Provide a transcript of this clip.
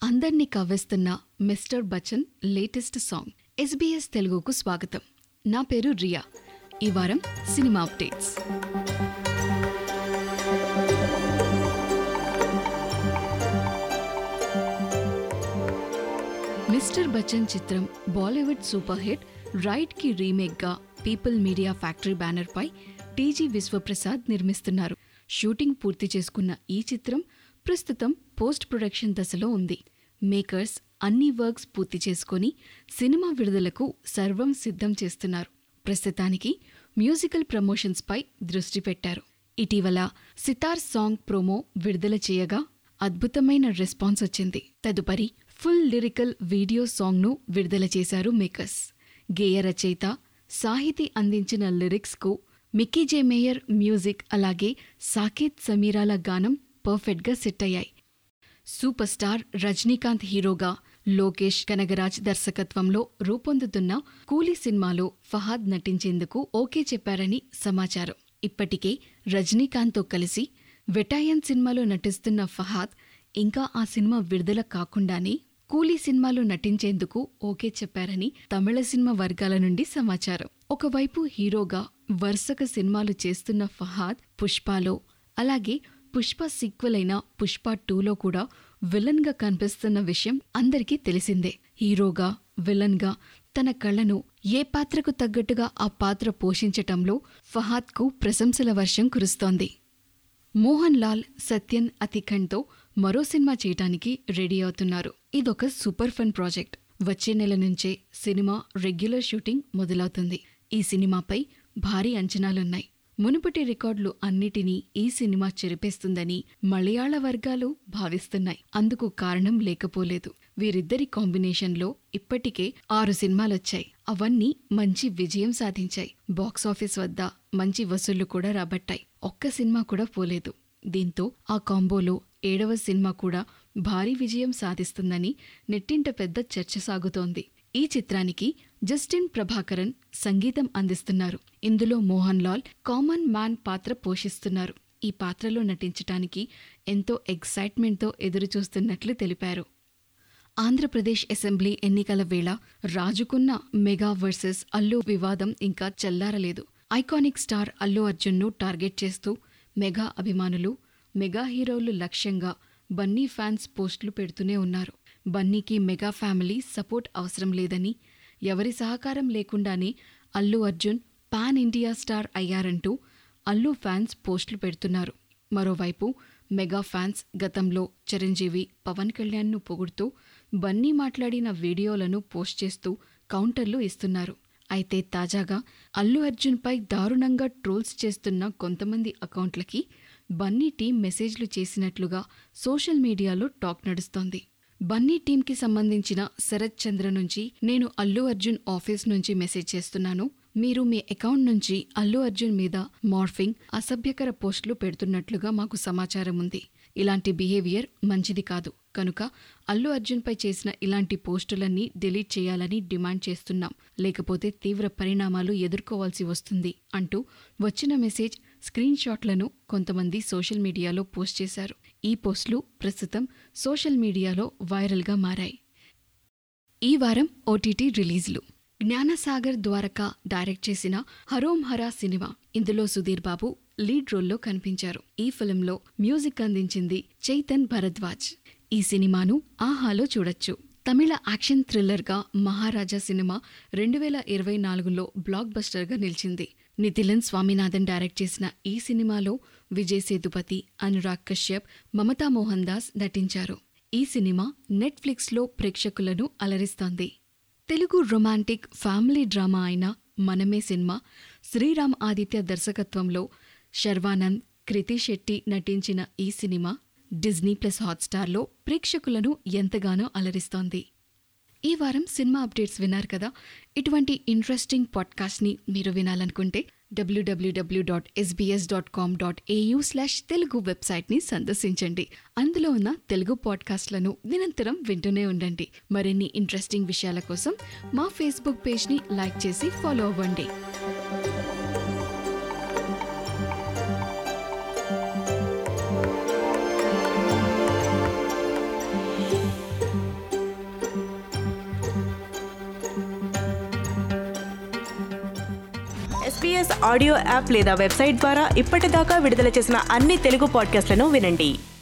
అందర్నీ కవ్వేస్తున్న mister Bachchan latest song SBS తెలుగుకు స్వాగతం నా పేరు రియా ఈ వారం సినిమా అప్డేట్స్ మిస్టర్ బచ్చన్ చిత్రం బాలీవుడ్ సూపర్ హిట్ రైట్ కి రీమేక్ గా పీపుల్ మీడియా ఫ్యాక్టరీ బ్యానర్ పై టీజీ విశ్వప్రసాద్ నిర్మిస్తున్నారు షూటింగ్ పూర్తి చేసుకున్న ఈ చిత్రం ప్రస్తుతం పోస్ట్ ప్రొడక్షన్ దశలో ఉంది మేకర్స్ అన్ని వర్క్స్ పూర్తి చేసుకొని సినిమా విడుదలకు సర్వం సిద్ధం చేస్తున్నారు ప్రస్తుతానికి మ్యూజికల్ ప్రమోషన్స్ పై దృష్టి పెట్టారు ఇటీవల సితార్ సాంగ్ ప్రోమో విడుదల చేయగా అద్భుతమైన రెస్పాన్స్ వచ్చింది తదుపరి ఫుల్ లిరికల్ వీడియో సాంగ్ను విడుదల చేశారు మేకర్స్ గేయ రచయిత సాహితీ అందించిన లిరిక్స్కు మిక్కీ జే మేయర్ మ్యూజిక్ అలాగే సాకేత్ సమీరాల గానం పర్ఫెక్ట్గా సెట్ అయ్యాయి సూపర్ స్టార్ రజనీకాంత్ హీరోగా లోకేష్ కనగరాజ్ దర్శకత్వంలో రూపొందుతున్న కూలీ సినిమాలో ఫహాద్ నటించేందుకు ఓకే చెప్పారని సమాచారం ఇప్పటికే రజనీకాంత్తో కలిసి వెటాయన్ సినిమాలో నటిస్తున్న ఫహాద్ ఇంకా ఆ సినిమా విడుదల కాకుండానే కూలీ సినిమాలో నటించేందుకు ఓకే చెప్పారని తమిళ సినిమా వర్గాల నుండి సమాచారం ఒకవైపు హీరోగా వరుసగా సినిమాలు చేస్తున్న ఫహాద్ పుష్పలో అలాగే పుష్ప సీక్వెల్ అయిన పుష్ప టూలో కూడా విలన్గా కనిపిస్తున్న విషయం అందరికీ తెలిసిందే హీరోగా విలన్గా తన కళ్ళను ఏ పాత్రకు తగ్గట్టుగా ఆ పాత్ర పోషించటంలో ఫహాద్కు ప్రశంసల వర్షం కురుస్తోంది మోహన్ లాల్ సత్యన్ అతిఖండ్తో మరో సినిమా చేయటానికి రెడీ అవుతున్నారు ఇదొక సూపర్ ఫన్ ప్రాజెక్ట్ వచ్చే నెల నుంచే సినిమా రెగ్యులర్ షూటింగ్ మొదలవుతుంది ఈ సినిమాపై భారీ అంచనాలున్నాయి మునుపటి రికార్డులు అన్నిటినీ ఈ సినిమా చెరిపేస్తుందని మలయాళ వర్గాలు భావిస్తున్నాయి అందుకు కారణం లేకపోలేదు వీరిద్దరి కాంబినేషన్లో ఇప్పటికే ఆరు సినిమాలొచ్చాయి అవన్నీ మంచి విజయం సాధించాయి బాక్సాఫీస్ వద్ద మంచి వసూళ్లు కూడా రాబట్టాయి ఒక్క సినిమా కూడా పోలేదు దీంతో ఆ కాంబోలో ఏడవ సినిమా కూడా భారీ విజయం సాధిస్తుందని నెట్టింట పెద్ద చర్చ సాగుతోంది ఈ చిత్రానికి జస్టిన్ ప్రభాకరన్ సంగీతం అందిస్తున్నారు ఇందులో మోహన్ లాల్ కామన్ మ్యాన్ పాత్ర పోషిస్తున్నారు ఈ పాత్రలో నటించటానికి ఎంతో ఎక్సైట్మెంట్తో ఎదురుచూస్తున్నట్లు తెలిపారు ఆంధ్రప్రదేశ్ అసెంబ్లీ ఎన్నికల వేళ రాజుకున్న మెగా వర్సెస్ అల్లు వివాదం ఇంకా చల్లారలేదు ఐకానిక్ స్టార్ అల్లు అర్జున్ను టార్గెట్ చేస్తూ మెగా అభిమానులు మెగా హీరోలు లక్ష్యంగా బన్నీ ఫ్యాన్స్ పోస్టులు పెడుతూనే ఉన్నారు బన్నీకి మెగా ఫ్యామిలీ సపోర్ట్ అవసరం లేదని ఎవరి సహకారం లేకుండానే Allu Arjun pan India star అయ్యారంటూ అల్లు ఫ్యాన్స్ పోస్టులు పెడుతున్నారు మరోవైపు మెగా ఫ్యాన్స్ గతంలో చిరంజీవి పవన్ కళ్యాణ్ను పొగుడుతూ బన్నీ మాట్లాడిన వీడియోలను పోస్ట్ చేస్తూ కౌంటర్లు ఇస్తున్నారు అయితే తాజాగా అల్లు అర్జున్పై దారుణంగా ట్రోల్స్ చేస్తున్న కొంతమంది అకౌంట్లకి బన్నీ టీం మెసేజ్లు చేసినట్లుగా సోషల్ మీడియాలో టాక్ నడుస్తోంది బన్నీ టీంకి సంబంధించిన శరత్ చంద్ర నుంచి నేను అల్లు అర్జున్ ఆఫీస్ నుంచి మెసేజ్ చేస్తున్నాను మీరు మీ అకౌంట్ నుంచి అల్లు అర్జున్ మీద మార్ఫింగ్ అసభ్యకర పోస్టులు పెడుతున్నట్లుగా మాకు సమాచారం ఉంది ఇలాంటి బిహేవియర్ మంచిది కాదు కనుక అల్లు అర్జున్పై చేసిన ఇలాంటి పోస్టులన్నీ డిలీట్ చేయాలని డిమాండ్ చేస్తున్నాం లేకపోతే తీవ్ర పరిణామాలు ఎదుర్కోవాల్సి వస్తుంది అంటూ వచ్చిన మెసేజ్ స్క్రీన్ షాట్లను కొంతమంది సోషల్ మీడియాలో పోస్ట్ చేశారు ఈ పోస్టులు ప్రస్తుతం సోషల్ మీడియాలో వైరల్గా మారాయి ఈ వారం ఓటీటీ రిలీజ్లు జ్ఞానసాగర్ ద్వారకా డైరెక్ట్ చేసిన హరోం హరా సినిమా ఇందులో సుధీర్ బాబు లీడ్ రోల్లో కనిపించారు ఈ ఫిల్మ్లో మ్యూజిక్ అందించింది చైతన్ భరద్వాజ్ ఈ సినిమాను ఆహాలో చూడొచ్చు తమిళ యాక్షన్ థ్రిల్లర్గా మహారాజా సినిమా రెండు వేల ఇరవై నాలుగులో బ్లాక్ బస్టర్గా నిలిచింది నితిలన్ స్వామినాథన్ డైరెక్ట్ చేసిన ఈ సినిమాలో విజయ్ సేతుపతి అనురాగ్ కశ్యప్ మమతా మోహన్ దాస్ నటించారు ఈ సినిమా నెట్ఫ్లిక్స్లో ప్రేక్షకులను అలరిస్తోంది తెలుగు రొమాంటిక్ ఫ్యామిలీ డ్రామా అయిన మనమే సినిమా శ్రీరామ్ ఆదిత్య దర్శకత్వంలో శర్వానంద్ కృతి శెట్టి నటించిన ఈ సినిమా డిజ్నీ ప్లస్ హాట్స్టార్లో ప్రేక్షకులను ఎంతగానో అలరిస్తోంది ఈ వారం సినిమా అప్డేట్స్ విన్నారు కదా ఇటువంటి ఇంట్రెస్టింగ్ పాడ్కాస్ట్ని మీరు వినాలనుకుంటే WWW dot SBS dot com dot AU slash Telugu వెబ్సైట్ని సందర్శించండి అందులో ఉన్న తెలుగు పాడ్కాస్ట్లను నిరంతరం వింటూనే ఉండండి మరిన్ని ఇంట్రెస్టింగ్ విషయాల కోసం మా ఫేస్బుక్ పేజ్ని లైక్ చేసి ఫాలో అవ్వండి ఎస్పీఎస్ ఆడియో యాప్ లేదా వెబ్సైట్ ద్వారా ఇప్పటిదాకా విడుదల చేసిన అన్ని తెలుగు పాడ్కాస్ట్లను వినండి